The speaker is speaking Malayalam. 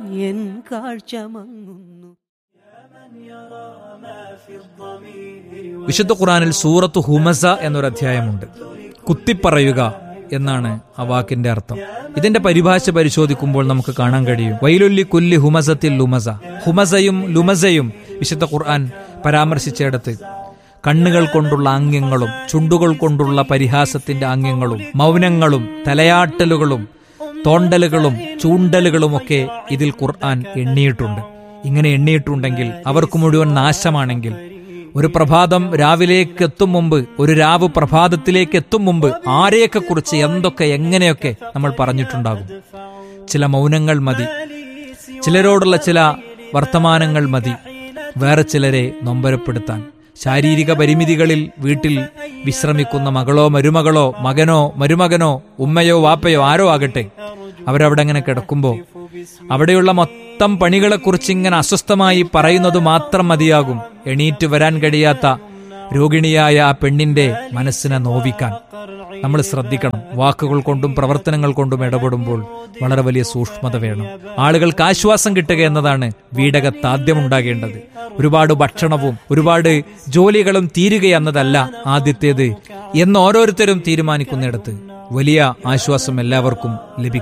എൻ കാഴ്ച മങ്ങുന്നു വിശുദ്ധ ഖുറാനിൽ സൂറത്ത് ഹുമസ എന്നൊരു അധ്യായമുണ്ട് കുത്തിപ്പറയുക എന്നാണ് ആ വാക്കിന്റെ അർത്ഥം ഇതിന്റെ പരിഭാഷ പരിശോധിക്കുമ്പോൾ നമുക്ക് കാണാൻ കഴിയും വൈലുല്ലി കുല്ലി ഹുമസത്തിൽ ലുമസ ഹുമസയും ലുമസയും വിശുദ്ധ ഖുർആൻ പരാമർശിച്ചിടത്ത് കണ്ണുകൾ കൊണ്ടുള്ള ആംഗ്യങ്ങളും ചുണ്ടുകൾ കൊണ്ടുള്ള പരിഹാസത്തിന്റെ ആംഗ്യങ്ങളും മൗനങ്ങളും തലയാട്ടലുകളും തോണ്ടലുകളും ചൂണ്ടലുകളുമൊക്കെ ഇതിൽ ഖുർആൻ എണ്ണിയിട്ടുണ്ട് ഇങ്ങനെ എണ്ണിയിട്ടുണ്ടെങ്കിൽ അവർക്ക് മുഴുവൻ നാശമാണെങ്കിൽ ഒരു പ്രഭാതം രാവിലേക്ക് എത്തും മുമ്പ് ഒരു രാവ് പ്രഭാതത്തിലേക്ക് എത്തും മുമ്പ് ആരെയൊക്കെ കുറിച്ച് എന്തൊക്കെ എങ്ങനെയൊക്കെ നമ്മൾ പറഞ്ഞിട്ടുണ്ടാകും ചില മൗനങ്ങൾ മതി ചിലരോടുള്ള ചില വർത്തമാനങ്ങൾ മതി വേറെ ചിലരെ നൊമ്പരപ്പെടുത്താൻ ശാരീരിക പരിമിതികളിൽ വീട്ടിൽ വിശ്രമിക്കുന്ന മകളോ മരുമകളോ മകനോ മരുമകനോ ഉമ്മയോ വാപ്പയോ ആരോ ആകട്ടെ അവരവിടെ അങ്ങനെ കിടക്കുമ്പോൾ അവിടെയുള്ള മൊത്തം പണികളെക്കുറിച്ച് ഇങ്ങനെ അസ്വസ്ഥമായി പറയുന്നത് മാത്രം മതിയാകും എണീറ്റ് വരാൻ കഴിയാത്ത രോഗിണിയായ ആ പെണ്ണിന്റെ മനസ്സിനെ നോവിക്കാൻ നമ്മൾ ശ്രദ്ധിക്കണം വാക്കുകൾ കൊണ്ടും പ്രവർത്തനങ്ങൾ കൊണ്ടും ഇടപെടുമ്പോൾ വളരെ വലിയ സൂക്ഷ്മത വേണം ആളുകൾക്ക് ആശ്വാസം കിട്ടുക എന്നതാണ് വീടകത്ത് ആദ്യം ഉണ്ടാകേണ്ടത് ഒരുപാട് ഭക്ഷണവും ഒരുപാട് ജോലികളും തീരുക എന്നതല്ല ആദ്യത്തേത് എന്ന് ഓരോരുത്തരും തീരുമാനിക്കുന്നിടത്ത് വലിയ ആശ്വാസം എല്ലാവർക്കും ലഭിക്കും